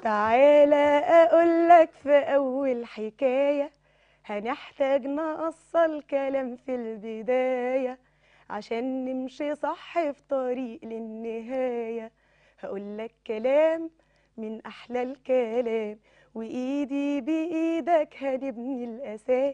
تعالى أقول لك في أول حكاية هنحتاج نأصل كلام في البداية عشان نمشي صح في طريق للنهاية هقول لك كلام من أحلى الكلام وإيدي بإيدك هنبني الأساس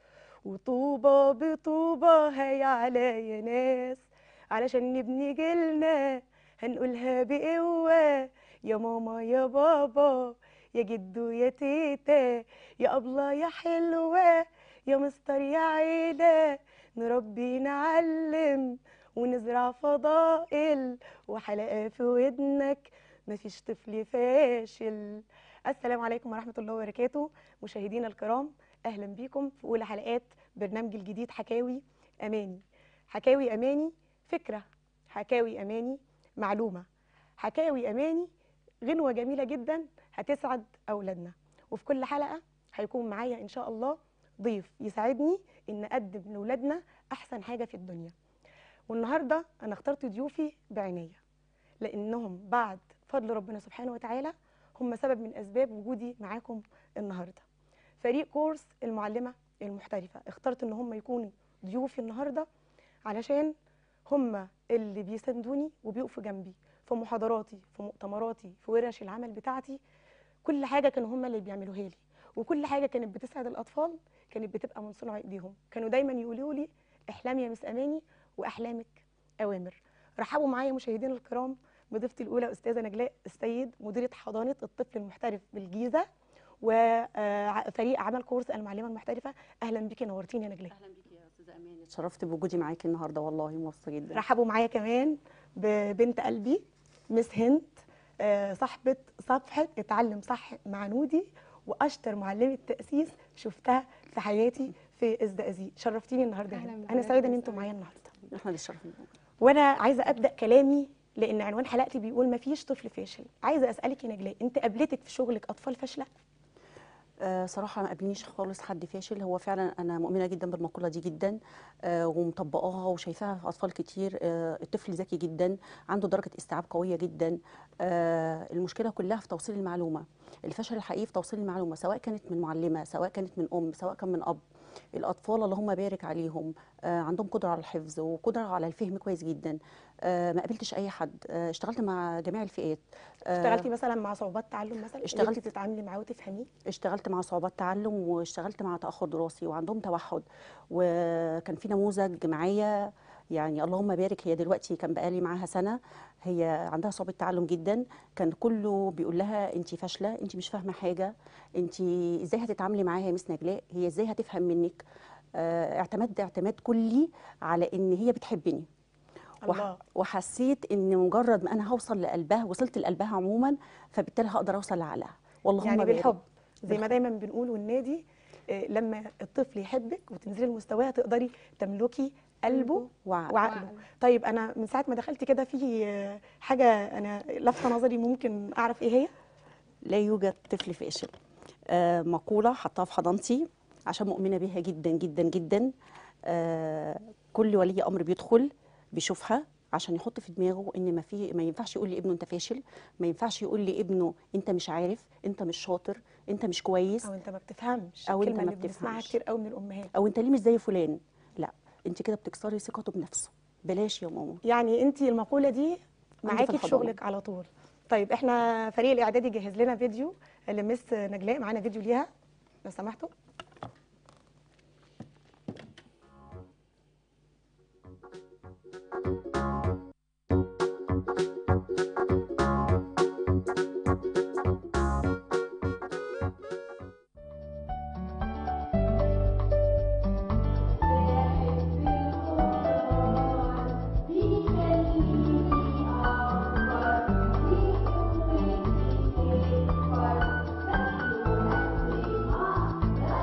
وطوبة بطوبة هيعلى يا ناس علشان نبني جيلنا هنقولها بقوة يا ماما يا بابا يا جدو يا تيتا يا أبلة يا حلوة يا مستر يا عيلة نربي نعلم ونزرع فضائل وحلقة في ودنك مفيش طفل فاشل السلام عليكم ورحمة الله وبركاته مشاهدينا الكرام أهلا بيكم في أولى حلقات برنامج الجديد حكاوي أماني حكاوي أماني فكرة حكاوي أماني معلومة حكاوي أماني غنوة جميلة جدا هتسعد أولادنا وفي كل حلقة هيكون معايا إن شاء الله ضيف يساعدني إن أقدم لأولادنا أحسن حاجة في الدنيا والنهاردة أنا اخترت ضيوفي بعناية لأنهم بعد فضل ربنا سبحانه وتعالى هم سبب من أسباب وجودي معاكم النهاردة فريق كورس المعلمة المحترفة اخترت إن هم يكونوا ضيوفي النهاردة علشان هم اللي بيساندوني وبيقفوا جنبي في محاضراتي في مؤتمراتي في ورش العمل بتاعتي كل حاجه كانوا هم اللي بيعملوها لي وكل حاجه كانت بتسعد الاطفال كانت بتبقى من صنع ايديهم كانوا دايما يقولوا لي احلامي يا مس اماني واحلامك اوامر رحبوا معايا مشاهدينا الكرام بضيفتي الاولى استاذه نجلاء السيد مديره حضانه الطفل المحترف بالجيزه وفريق عمل كورس المعلمه المحترفه اهلا بيكي نورتيني يا نجلاء اهلا بيكي يا استاذه امان اتشرفت بوجودي معاكي النهارده والله مبسوطه جدا رحبوا معايا كمان ببنت قلبي مس هند آه، صاحبة صفحة اتعلم صح مع نودي وأشطر معلمة تأسيس شفتها في حياتي في الزقازيق شرفتيني النهارده أهلاً هنا. بك أنا يا سعيدة إن مس أنتم أماني. معايا النهارده احنا اللي اتشرفنا وأنا عايزة أبدأ كلامي لأن عنوان حلقتي بيقول مفيش طفل فاشل عايزة أسألك يا نجلاء أنت قابلتك في شغلك أطفال فاشلة؟ آه صراحه ما قابلنيش خالص حد فاشل هو فعلا انا مؤمنه جدا بالمقوله دي جدا آه ومطبقاها وشايفاها في اطفال كتير آه الطفل ذكي جدا عنده درجه استيعاب قويه جدا آه المشكله كلها في توصيل المعلومه الفشل الحقيقي في توصيل المعلومه سواء كانت من معلمه سواء كانت من ام سواء كان من اب الاطفال اللهم بارك عليهم آه عندهم قدره على الحفظ وقدره على الفهم كويس جدا آه ما قابلتش اي حد آه اشتغلت مع جميع الفئات آه اشتغلتي مثلا مع صعوبات تعلم مثلا اشتغلت- قدرتي تتعاملي معاه وتفهميه؟ اشتغلت مع صعوبات تعلم واشتغلت مع تاخر دراسي وعندهم توحد وكان في نموذج معايا يعني اللهم بارك هي دلوقتي كان بقالي معاها سنه هي عندها صعوبه تعلم جدا كان كله بيقول لها انت فاشله انت مش فاهمه حاجه انت ازاي هتتعاملي معاها يا مس نجلاء هي ازاي هتفهم منك آه، اعتمدت اعتماد كلي على ان هي بتحبني وح- الله وحسيت ان مجرد ما انا هوصل لقلبها وصلت لقلبها عموما فبالتالي هقدر اوصل لعقلها والله يعني بالحب زي ما دايما بنقول والنادي آه، لما الطفل يحبك وتنزلي لمستواه تقدري تملكي قلبه وعقل. وعقله طيب انا من ساعه ما دخلت كده في آه، حاجه انا لافته نظري ممكن اعرف ايه هي لا يوجد طفل فاشل آه مقولة حطها في حضانتي عشان مؤمنة بيها جدا جدا جدا آه كل ولي أمر بيدخل بيشوفها عشان يحط في دماغه ان ما في ما ينفعش يقول لابنه انت فاشل ما ينفعش يقول لابنه انت مش عارف انت مش شاطر انت مش كويس او انت ما بتفهمش أو أنت الكلمه ما اللي بنسمعها بتفهمش. كتير قوي من الامهات او انت ليه مش زي فلان لا انت كده بتكسري ثقته بنفسه بلاش يا ماما يعني انت المقوله دي عندي في معاكي في الحضانة. شغلك على طول طيب احنا فريق الاعدادي جهز لنا فيديو لمس نجلاء معانا فيديو ليها لو سمحتوا Thank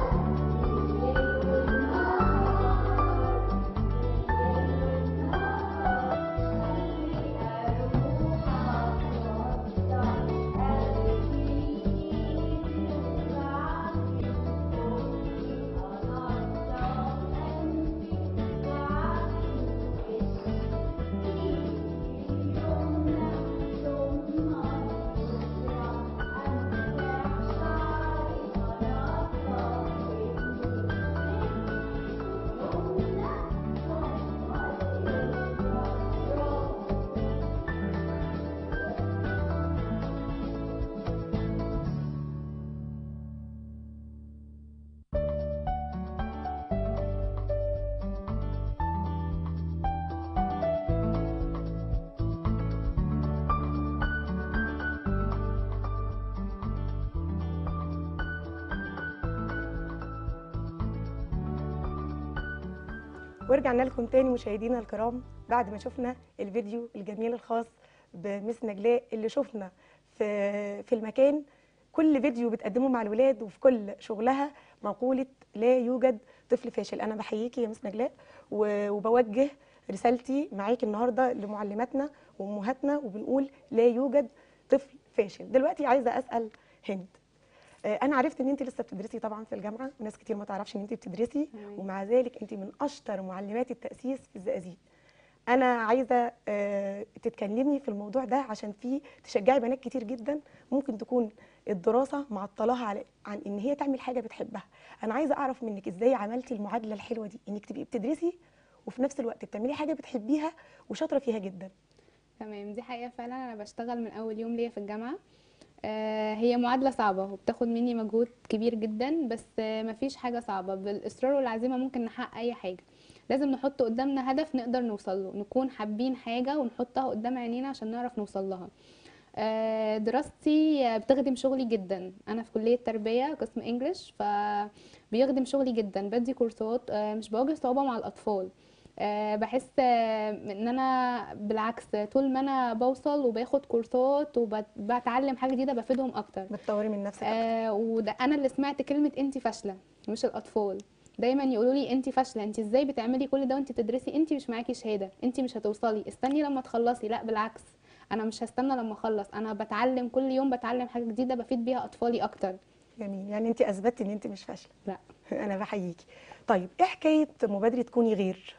ورجعنا لكم تاني مشاهدينا الكرام بعد ما شفنا الفيديو الجميل الخاص بمس نجلاء اللي شفنا في في المكان كل فيديو بتقدمه مع الولاد وفي كل شغلها مقولة لا يوجد طفل فاشل أنا بحييكي يا مس نجلاء و- وبوجه رسالتي معاكي النهارده لمعلماتنا وامهاتنا وبنقول لا يوجد طفل فاشل دلوقتي عايزه اسال هند آه، انا عرفت ان انت لسه بتدرسي طبعا في الجامعه وناس كتير ما تعرفش ان انت بتدرسي تمام. ومع ذلك انت من اشطر معلمات التاسيس في الزقازيق انا عايزه آه، تتكلمي في الموضوع ده عشان في تشجعي بنات كتير جدا ممكن تكون الدراسه معطلاها على عن ان هي تعمل حاجه بتحبها انا عايزه اعرف منك ازاي عملتي المعادله الحلوه دي انك تبقي بتدرسي وفي نفس الوقت بتعملي حاجه بتحبيها وشاطره فيها جدا تمام دي حقيقة فعلا أنا بشتغل من أول يوم ليا في الجامعة آه، هي معادلة صعبة وبتاخد مني مجهود كبير جدا بس آه، مفيش حاجة صعبة بالإصرار والعزيمة ممكن نحقق أي حاجة لازم نحط قدامنا هدف نقدر نوصل له نكون حابين حاجة ونحطها قدام عينينا عشان نعرف نوصل لها آه، دراستي آه، بتخدم شغلي جدا انا في كليه تربيه قسم انجليش فبيخدم شغلي جدا بدي كورسات آه، مش بواجه صعوبه مع الاطفال آه، بحس آه، ان انا بالعكس طول ما انا بوصل وباخد كورسات وبتعلم حاجه جديده بفيدهم اكتر بتطوري من نفسك آه وده انا اللي سمعت كلمه انت فاشله مش الاطفال دايما يقولوا لي انت فاشله انت ازاي بتعملي كل ده وانت بتدرسي انت مش معاكي شهاده انت مش هتوصلي استني لما تخلصي لا بالعكس انا مش هستنى لما اخلص انا بتعلم كل يوم بتعلم حاجه جديده بفيد بيها اطفالي اكتر جميل يعني انت اثبتي ان انت مش فاشله لا انا بحييكي طيب ايه حكايه مبادره كوني غير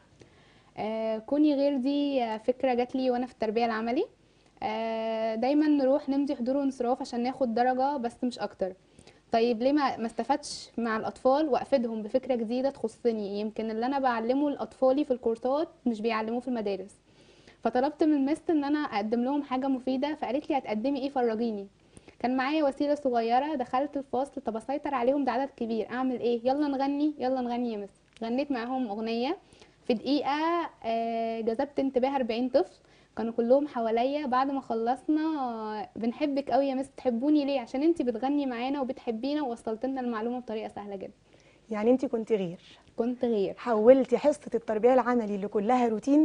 آه كوني غير دي آه، فكره جات لي وانا في التربيه العملي آه دايما نروح نمضي حضور وانصراف عشان ناخد درجه بس مش اكتر طيب ليه ما ما استفدش مع الاطفال وافيدهم بفكره جديده تخصني يمكن اللي انا بعلمه لاطفالي في الكورسات مش بيعلموه في المدارس فطلبت من المست ان انا اقدم لهم حاجه مفيده فقالت لي هتقدمي ايه فرجيني كان معايا وسيله صغيره دخلت الفصل طب اسيطر عليهم ده عدد كبير اعمل ايه يلا نغني يلا نغني يا مس غنيت معاهم اغنيه في دقيقه آه، جذبت انتباه 40 طفل كانوا كلهم حواليا بعد ما خلصنا آه، بنحبك قوي يا مس تحبوني ليه عشان انتي بتغني معانا وبتحبينا ووصلت لنا المعلومه بطريقه سهله جدا يعني انت كنت غير كنت غير حولتي حصه التربيه العملي اللي كلها روتين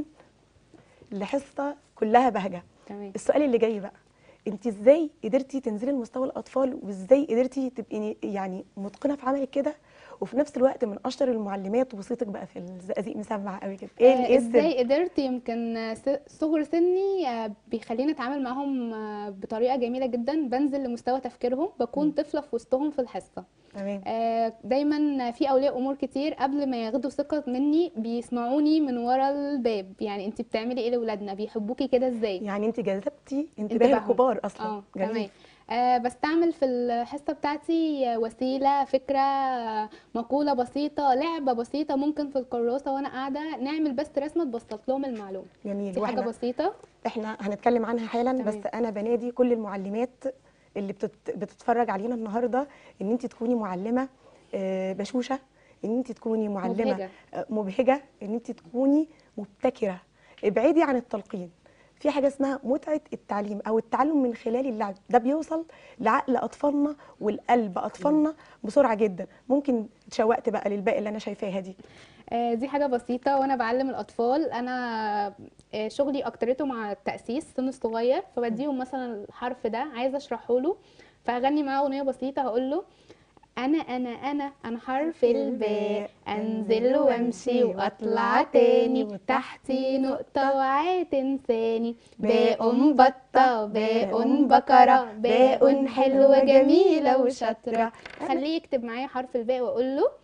لحصه كلها بهجه تمام السؤال اللي جاي بقى انت ازاي قدرتي تنزلي لمستوى الاطفال وازاي قدرتي تبقي يعني متقنه في عملك كده وفي نفس الوقت من اشطر المعلمات وصيتك بقى في الزقازيق مسمع قوي كده ايه آه، ايه السر ازاي قدرت يمكن آه، س- صغر سني آه، بيخليني اتعامل معاهم آه، بطريقه جميله جدا بنزل لمستوى تفكيرهم بكون طفله في وسطهم في الحصه تمام آه، دايما في اولياء امور كتير قبل ما ياخدوا ثقه مني بيسمعوني من ورا الباب يعني انت بتعملي ايه لاولادنا بيحبوكي كده ازاي يعني انت جذبتي انتباه انتباههم. الكبار اصلا اه جميل. تمام آه بستعمل في الحصه بتاعتي آه، وسيله فكره آه، مقوله بسيطه لعبه بسيطه ممكن في الكراسه وانا قاعده نعمل بس رسمه تبسط لهم المعلومه جميل دي حاجه واحنا بسيطه احنا هنتكلم عنها حالا تمام. بس انا بنادي كل المعلمات اللي بتت... بتتفرج علينا النهارده ان انت تكوني معلمه آه، بشوشه ان انت تكوني معلمه مبهجة. آه، مبهجه ان انت تكوني مبتكره ابعدي عن التلقين في حاجه اسمها متعه التعليم او التعلم من خلال اللعب ده بيوصل لعقل اطفالنا والقلب اطفالنا بسرعه جدا ممكن اتشوقت بقى للباقي اللي انا شايفاها دي آه، دي حاجة بسيطة وأنا بعلم الأطفال أنا آه، شغلي أكترته مع التأسيس سن الصغير فبديهم مثلا الحرف ده عايزة أشرحه له فأغني معاه أغنية بسيطة هقول له أنا أنا أنا أنا حرف الباء أنزل وأمشي وأطلع تاني تحتي نقطة وعاء تنساني باء بطة باء بكرة باء حلوة جميلة وشاطرة خليه يكتب معايا حرف الباء وأقول له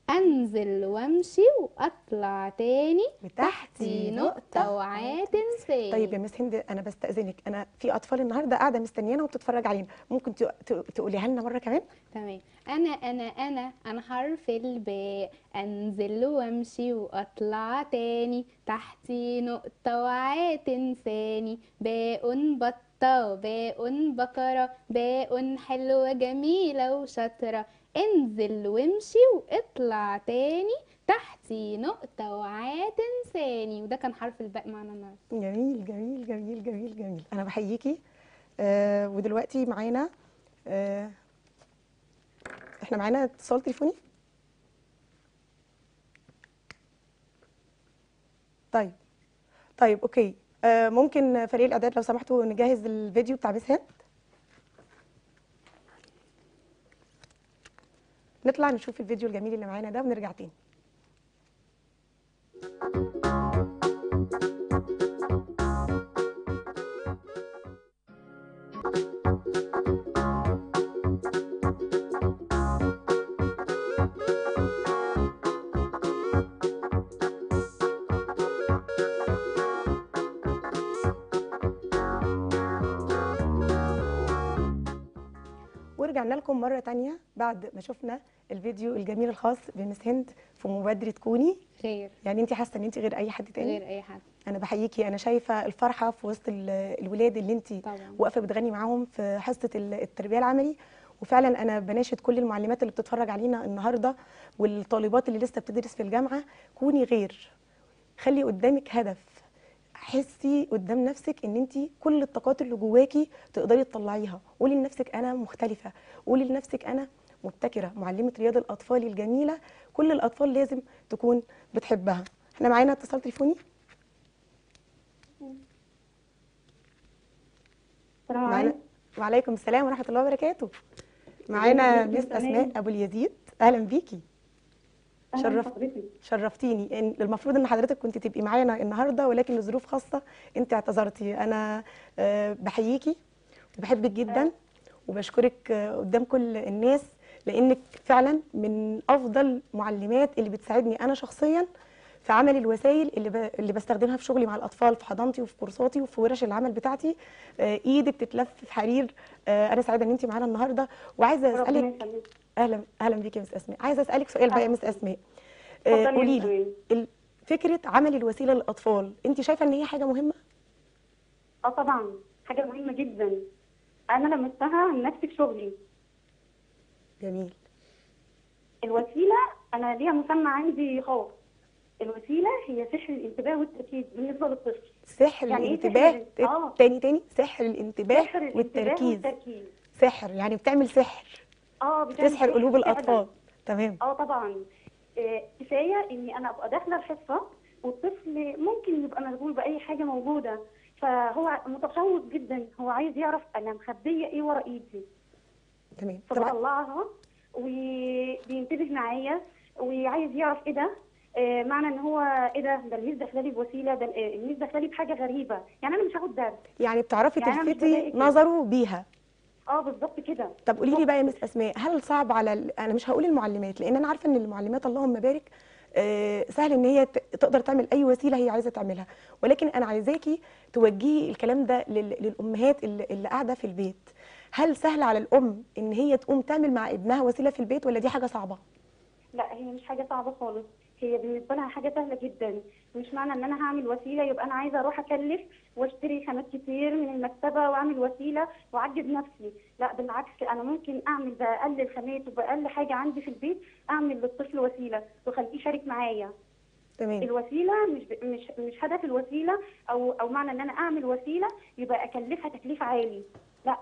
انزل وامشي واطلع تاني تحتي نقطة وعاء تنساني طيب يا مس هند انا بستاذنك انا في اطفال النهارده قاعده مستنيانا وبتتفرج علينا ممكن تق- تق- تقوليها لنا مره كمان تمام انا انا انا انا حرف الباء انزل وامشي واطلع تاني تحتي نقطة وعاء تنساني باء بطة باء بكرة باء حلوة جميلة وشاطرة انزل وامشي واطلع تاني تحتي نقطة وعاء تنساني وده كان حرف الباء معنا النهارده جميل جميل جميل جميل جميل انا بحييكي آه ودلوقتي معانا آه احنا معانا اتصال تليفوني طيب طيب اوكي آه ممكن فريق الاعداد لو سمحتوا نجهز الفيديو بتاع مس هند نطلع نشوف الفيديو الجميل اللي معانا ده ونرجع تاني ورجعنا لكم مرة تانية بعد ما شفنا الفيديو الجميل الخاص بمس هند في مبادرة كوني خير يعني انت حاسة ان انت غير اي حد تاني غير اي حد انا بحييكي انا شايفة الفرحة في وسط ال- الولاد اللي انت طبعا واقفة بتغني معاهم في حصة ال- التربية العملي وفعلا انا بناشد كل المعلمات اللي بتتفرج علينا النهارده والطالبات اللي لسه بتدرس في الجامعه كوني غير خلي قدامك هدف حسي قدام نفسك ان انت كل الطاقات اللي جواكي تقدري تطلعيها قولي لنفسك انا مختلفه قولي لنفسك انا مبتكره معلمه رياض الاطفال الجميله كل الاطفال لازم تكون بتحبها احنا معانا اتصال تليفوني السلام معانا عليكم وعليكم السلام ورحمه الله وبركاته معانا ازيك يا مس مس اسماء أمان؟ ابو اليزيد اهلا بيكي أهلاً شرف- بحضرتك. شرفتيني إن المفروض ان حضرتك كنت تبقي معانا النهارده ولكن لظروف خاصه انت اعتذرتي انا آه، بحييكي وبحبك جدا وبشكرك آه، قدام كل الناس لانك فعلا من افضل معلمات اللي بتساعدني انا شخصيا في عمل الوسائل اللي ب... اللي بستخدمها في شغلي مع الاطفال في حضانتي وفي كورساتي وفي ورش العمل بتاعتي آه، ايدك تتلف في حرير آه، انا سعيده ان انت معانا النهارده وعايزه ربنا اسالك يخليك. اهلا اهلا بيكي يا مس اسماء عايزه اسالك سؤال بقى يا مس اسماء آه، اتفضلي يا قولي مس لي أمان. ال- فكره عمل الوسيله للاطفال انت شايفه ان هي حاجه مهمه اه طبعا حاجه مهمه جدا انا لمستها عن نفسي في شغلي جميل الوسيله انا ليها مسمى عندي خاص الوسيله هي سحر الانتباه والتركيز بالنسبه للطفل سحر يعني إيه الانتباه سحر؟ آه. تاني تاني سحر الانتباه سحر الانتباه والتركيز والتركيز سحر يعني بتعمل سحر اه بتعمل تسحر سحر قلوب فعلاً. الاطفال تمام اه طبعا آه، كفايه اني انا ابقى داخله الحصه والطفل ممكن يبقى مشغول باي حاجه موجوده فهو متشوق جدا هو عايز يعرف انا مخبيه ايه ورا ايدي تمام طبعا فبطلعها وبينتبه معايا وعايز يعرف ايه ده آه، معنى ان هو ايه ده ده الميس داخله لي بوسيله ده آه، الميس داخله لي بحاجه غريبه يعني انا مش هاخد درس يعني بتعرفي يعني أنا مش تلفتي بلاقي كده. نظره بيها اه بالظبط كده طب قولي لي بقى يا مس اسماء هل صعب على ال... انا مش هقول المعلمات لان انا عارفه ان المعلمات اللهم بارك آه، سهل ان هي ت- تقدر تعمل اي وسيله هي عايزه تعملها ولكن انا عايزاكي توجهي الكلام ده لل... للامهات اللي... اللي قاعده في البيت هل سهل على الام ان هي تقوم تعمل مع ابنها وسيله في البيت ولا دي حاجه صعبه لا هي مش حاجه صعبه خالص هي بالنسبه لها حاجه سهله جدا مش معنى ان انا هعمل وسيله يبقى انا عايزه اروح اكلف واشتري خامات كتير من المكتبه واعمل وسيله واعجب نفسي لا بالعكس انا ممكن اعمل باقل خامات وباقل حاجه عندي في البيت اعمل للطفل وسيله واخليه يشارك معايا تمام الوسيله مش ب- مش مش هدف الوسيله او او معنى ان انا اعمل وسيله يبقى اكلفها تكليف عالي لا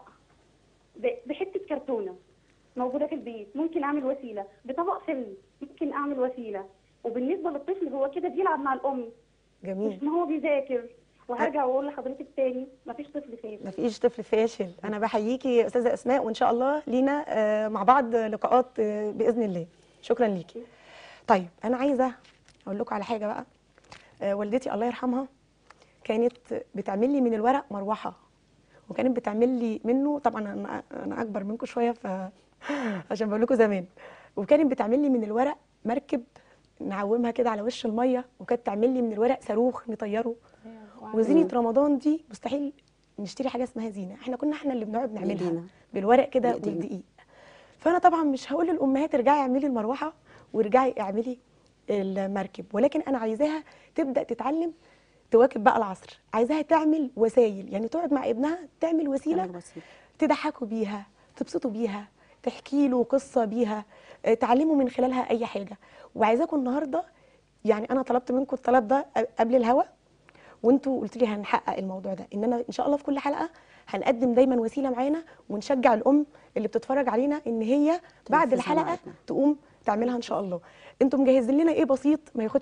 ب- بحته كرتونه موجوده في البيت ممكن اعمل وسيله بطبق فيلم ممكن اعمل وسيله وبالنسبه للطفل هو كده بيلعب مع الام جميل مش ما هو بيذاكر وهرجع واقول لحضرتك تاني مفيش طفل فاشل مفيش طفل فاشل انا بحييكي يا استاذه اسماء وان شاء الله لينا آه، مع بعض لقاءات آه، باذن الله شكرا ليكي طيب انا عايزه اقول لكم على حاجه بقى آه، والدتي الله يرحمها كانت بتعمل لي من الورق مروحه وكانت بتعمل لي منه طبعا انا انا اكبر منكم شويه ف عشان بقول لكم زمان وكانت بتعمل لي من الورق مركب نعومها كده على وش الميه وكانت تعمل لي من الورق صاروخ نطيره وزينه رمضان دي مستحيل نشتري حاجه اسمها زينه احنا كنا احنا اللي بنقعد نعملها بإيدينا. بالورق كده بإيدينا. والدقيق فانا طبعا مش هقول للامهات ارجعي اعملي المروحه وارجعي اعملي المركب ولكن انا عايزاها تبدا تتعلم تواكب بقى العصر عايزاها تعمل وسائل يعني تقعد مع ابنها تعمل وسيله تعمل وسيلة. تضحكوا بيها تبسطوا بيها تحكي له قصه بيها آه، تعلموا من خلالها اي حاجه وعايزاكم النهارده يعني انا طلبت منكم الطلب ده قبل الهوا وانتوا قلت لي هنحقق الموضوع ده اننا ان شاء الله في كل حلقه هنقدم دايما وسيله معانا ونشجع الام اللي بتتفرج علينا ان هي بعد تنفذها مع الحلقه ابنها. تقوم تعملها ان شاء الله انتوا مجهزين لنا ايه بسيط ما ياخدش وقت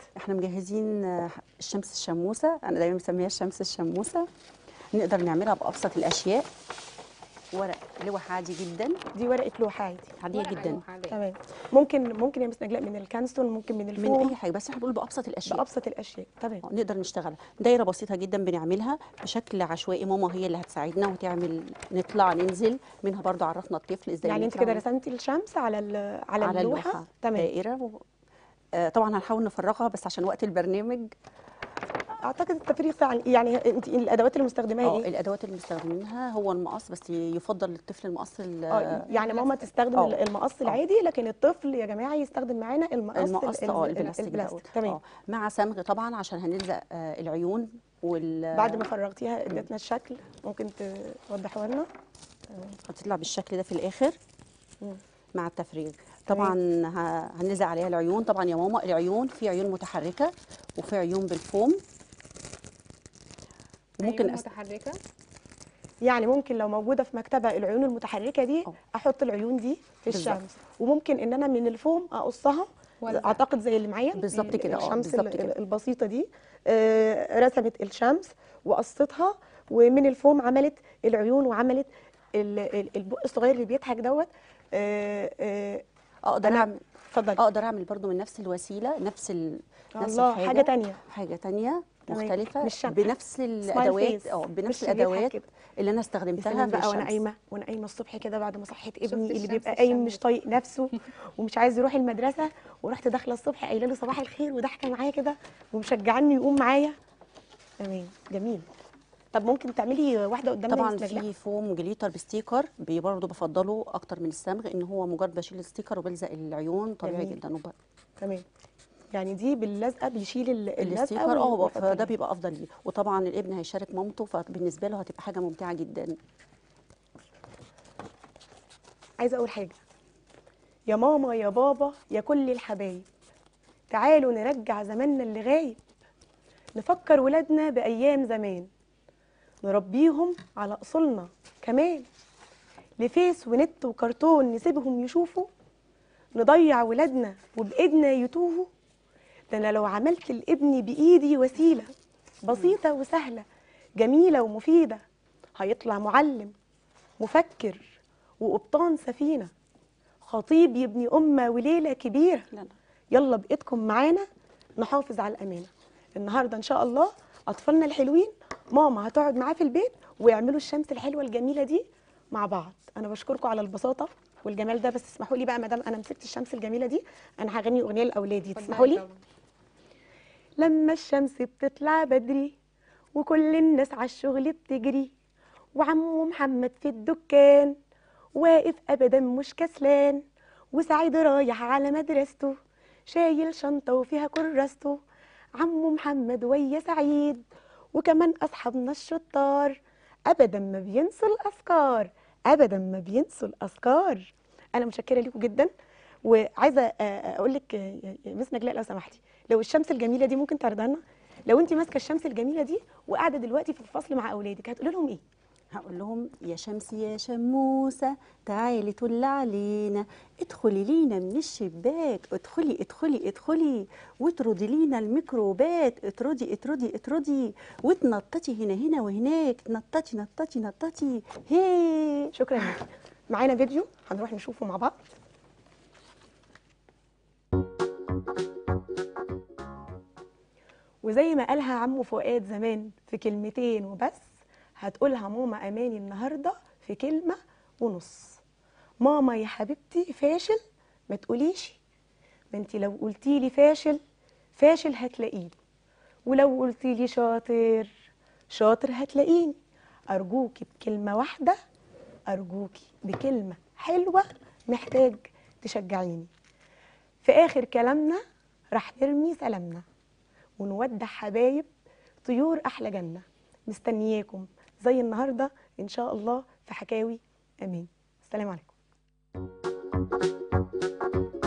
احنا مجهزين آه، الشمس الشموسه انا دايما مسميها الشمس الشموسه نقدر نعملها بابسط الاشياء ورق لوح عادي جدا دي ورقه لوحه عادي عاديه ورقة جدا لوحة عادية. تمام ممكن ممكن يا مس نجلاء من الكانستون ممكن من من الفوم اي حاجه بس احنا بنقول بابسط الاشياء بابسط الاشياء تمام آه، نقدر نشتغلها دايره بسيطه جدا بنعملها بشكل عشوائي ماما هي اللي هتساعدنا وتعمل نطلع ننزل منها برضو عرفنا الطفل ازاي يعني انت نطلع كده ون- رسمتي الشمس على ال- على, على اللوحه اللوحه تمام دائره و... آه طبعا هنحاول نفرغها بس عشان وقت البرنامج اعتقد التفريغ فعلا يعني انت الادوات اللي مستخدماها اه ايه الادوات اللي بنستخدمها هو المقص بس يفضل للطفل المقص ال- اه يعني ماما تستخدم آه. ال- المقص آه. العادي لكن الطفل يا جماعه يستخدم معانا المقص ال- المقص ال- اه ال- البلاستيك البلاستيك دوت. تمام آه، مع صمغ طبعا عشان هنلزق آه العيون وال بعد ما فرغتيها اديتنا الشكل ممكن توضحوا لنا هتطلع بالشكل ده في الاخر مم. مع التفريغ طبعا ه- هنلزق عليها العيون طبعا يا ماما العيون في عيون متحركه وفي عيون بالفوم وممكن عيون أس... متحركه يعني ممكن لو موجوده في مكتبه العيون المتحركه دي آه. احط العيون دي في بالظبط. الشمس وممكن ان انا من الفوم اقصها وألزق. اعتقد زي اللي معايا بالظبط كده، آه، الشمس بالظبط ال- كده. البسيطه دي آه، رسمت الشمس وقصتها ومن الفوم عملت العيون وعملت ال- ال- البق الصغير اللي بيضحك دوت آه، آه، اقدر أنا- اعمل اتفضلي اقدر اعمل برضو من نفس الوسيله نفس ال... نفس الله الحاجه حاجه تانية حاجه تانية تمام. مختلفه مش شمع. بنفس الادوات اه بنفس الادوات كده اللي انا يا استخدمتها سلام في بقى وانا الشمس قايمه وانا قايمه الصبح كده بعد ما صحيت شفت ابني اللي الشمس بيبقى قايم الشمس. مش طايق نفسه ومش عايز يروح المدرسه ورحت داخله الصبح قايله له صباح الخير وضحكه معايا كده ومشجعني يقوم معايا تمام جميل طب ممكن تعملي واحده قدامنا طبعا بسم الله؟ في فوم جليتر بستيكر بي- برضه بفضله اكتر من الصمغ ان هو مجرد بشيل الستيكر وبلزق العيون طبيعي جميل. جدا وب... تمام يعني دي باللزقه بيشيل ال- اللزقه الستيكر اه ويحط فده لنا. بيبقى افضل ليه وطبعا الابن هيشارك مامته فبالنسبه له هتبقى حاجه ممتعه جدا عايزه اقول حاجه يا ماما يا بابا يا كل الحبايب تعالوا نرجع زماننا اللي غايب نفكر ولادنا بايام زمان نربيهم على اصولنا كمان لفيس ونت وكرتون نسيبهم يشوفوا نضيع ولادنا وبايدنا يتوهوا ده انا لو عملت لابني بايدي وسيله بسيطه وسهله جميله ومفيده هيطلع معلم مفكر وقبطان سفينه خطيب يبني امه وليله كبيره لا لا يلا بايدكم معانا نحافظ على الامانه النهارده ان شاء الله اطفالنا الحلوين ماما هتقعد معاه في البيت ويعملوا الشمس الحلوه الجميله دي مع بعض انا بشكركم على البساطه والجمال ده بس اسمحوا لي بقى ما دام انا مسكت الشمس الجميله دي انا هغني اغنيه لاولادي تسمحوا لي طبعاً. لما الشمس بتطلع بدري وكل الناس على الشغل بتجري وعمو محمد في الدكان واقف ابدا مش كسلان وسعيد رايح على مدرسته شايل شنطه وفيها كراسته عمو محمد ويا سعيد وكمان اصحابنا الشطار ابدا ما بينسوا الاذكار ابدا ما بينسوا الاذكار انا متشكره لكم جدا وعايزه آه، اقول لك آه، يا مس نجلاء لو سمحتي لو الشمس الجميله دي ممكن تعرضها لنا لو انت ماسكه الشمس الجميله دي وقاعده دلوقتي في الفصل مع اولادك هتقولي لهم ايه هقول لهم يا شمس يا شموسة تعالي طل علينا ادخلي لينا من الشباك ادخلي ادخلي ادخلي واطردي لينا الميكروبات اطردي اطردي اطردي وتنططي هنا هنا وهناك نططي نططي نططي هي شكرا لك معانا فيديو هنروح نشوفه مع بعض وزي ما قالها عمو فؤاد زمان في كلمتين وبس هتقولها ماما اماني النهارده في كلمه ونص ماما يا حبيبتي فاشل ما تقوليش ما انت لو قلتي لي فاشل فاشل هتلاقيني ولو قلتي لي شاطر شاطر هتلاقيني ارجوكي بكلمه واحده ارجوكي بكلمه حلوه محتاج تشجعيني في اخر كلامنا راح نرمي سلامنا ونودع حبايب طيور احلى جنه مستنياكم زي النهارده ان شاء الله في حكاوي امين السلام عليكم